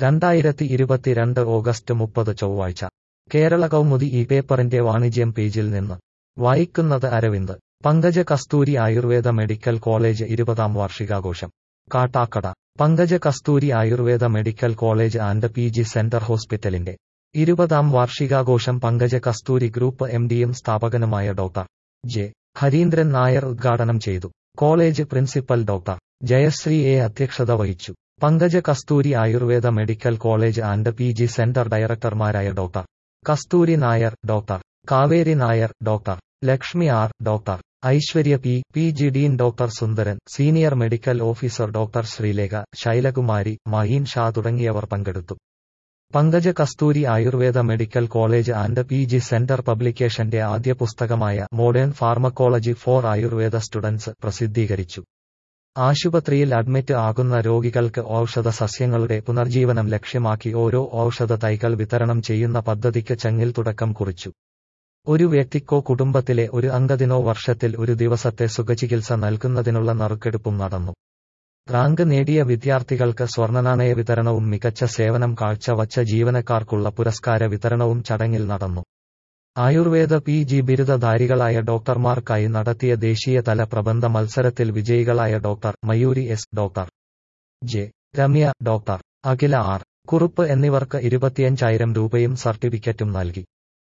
രണ്ടായിരത്തി ഇരുപത്തിരണ്ട് ഓഗസ്റ്റ് മുപ്പത് ചൊവ്വാഴ്ച കേരള കൗമുദി ഈ പേപ്പറിന്റെ വാണിജ്യം പേജിൽ നിന്ന് വായിക്കുന്നത് അരവിന്ദ് പങ്കജ കസ്തൂരി ആയുർവേദ മെഡിക്കൽ കോളേജ് ഇരുപതാം വാർഷികാഘോഷം Kattakada Pankaja Kasthuri Ayurveda medical college and P G centre ഹോസ്പിറ്റലിന്റെ ഇരുപതാം വാർഷികാഘോഷം പങ്കജ കസ്തൂരി ഗ്രൂപ്പ് എം ഡിയും സ്ഥാപകനുമായ ഡോക്ടർ ജെ ഹരീന്ദ്രൻ നായർ ഉദ്ഘാടനം ചെയ്തു college principal doctor Jayasree A അധ്യക്ഷത വഹിച്ചു Pankaja Kasthuri Ayurveda medical college and P G centre ഡയറക്ടർമാരായ doctor Kasthuri Nair doctor Kaveri Nair doctor Lakshmi R doctor Aishwarya P P G dean doctor സുന്ദരൻ senior medical officer doctor Sreelekha Shylakumari Maheen Shah തുടങ്ങിയവർ പങ്കെടുത്തു Pankaja Kasthuri Ayurveda medical college and P G centre പബ്ലിക്കേഷന്റെ ആദ്യ പുസ്തകമായ modern pharmacology for Ayurveda students പ്രസിദ്ധീകരിച്ചു ആശുപത്രിയിൽ അഡ്മിറ്റ് ആകുന്ന രോഗികൾക്ക് ഔഷധ സസ്യങ്ങളുടെ പുനർജീവനം ലക്ഷ്യമാക്കി ഓരോ ഔഷധ തൈകൾ വിതരണം ചെയ്യുന്ന പദ്ധതിക്ക് ചങ്ങിൽ തുടക്കം കുറിച്ചു ഒരു വ്യക്തിക്കോ കുടുംബത്തിലെ ഒരു അംഗത്തിനോ വർഷത്തിൽ ഒരു ദിവസത്തെ സുഖചികിത്സ നൽകുന്നതിനുള്ള നറുക്കെടുപ്പും നടന്നു റാങ്ക് നേടിയ വിദ്യാർത്ഥികൾക്ക് സ്വർണ്ണനാണയ വിതരണവും മികച്ച സേവനം കാഴ്ചവച്ച ജീവനക്കാർക്കുള്ള പുരസ്കാര വിതരണവും ചടങ്ങിൽ നടന്നു ആയുർവേദ പി ജി ബിരുദധാരികളായ ഡോക്ടർമാർക്കായി നടത്തിയ ദേശീയതല പ്രബന്ധ മത്സരത്തിൽ വിജയികളായ doctor Mayoori S doctor J Ramya doctor Akhila R Kurup എന്നിവർക്ക് ഇരുപത്തിയഞ്ചായിരം രൂപയും സർട്ടിഫിക്കറ്റും നൽകി